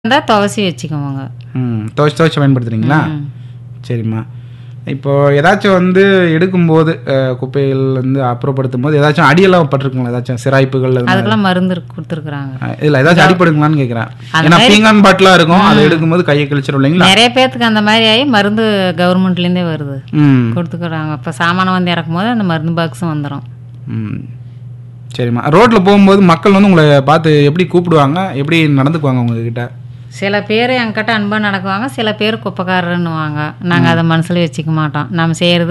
இருந்தால் துவசி வச்சுக்குவோங்க ம் துவைச்சு துவைச்சு பயன்படுத்துறீங்களா ம். சரிம்மா இப்போ ஏதாச்சும் வந்து எடுக்கும்போது அஹ், குப்பைகள் வந்து அப்புறப்படுத்தும் போது ஏதாச்சும் அடியெல்லாம் பட்டிருக்குங்களா ஏதாச்சும் சிராய்ப்புகள் அது மாதிரி? அதுக்கெல்லாம் மருந்து கொடுத்துருக்குறாங்க அஹ், இல்ல ஏதாச்சும் அடிப்படுங்களான்னு கேட்குறேன் அந்த ஏன்னா மாதிரி- பீங்கான் பாட்டிலாக இருக்கும் அதை எடுக்கும்போது கையை கிழிச்சிடும் இல்லைங்களா நிறைய பேர்த்துக்கு அந்த மாதிரி ஆகி மருந்து கவர்மெண்ட்லேருந்தே வருது ம் கொடுத்துக்குறாங்க இப்போ சாமானை வந்து இறக்கும் போது அந்த மருந்து பாக்ஸும் வந்துடும் ம் சரிம்மா ரோட்டில் போகும்போது மக்கள் வந்து உங்களை பார்த்து எப்படி கூப்பிடுவாங்க எப்படி நடந்துக்குவாங்க உங்ககிட்ட சில பேர் என்கிட்ட அன்பாக நடக்குவாங்க சில பேர் குப்பைக்காரருன்னுவாங்க நாங்கள் அதை மனசில் வச்சுக்க மாட்டோம் நம்ம செய்கிறது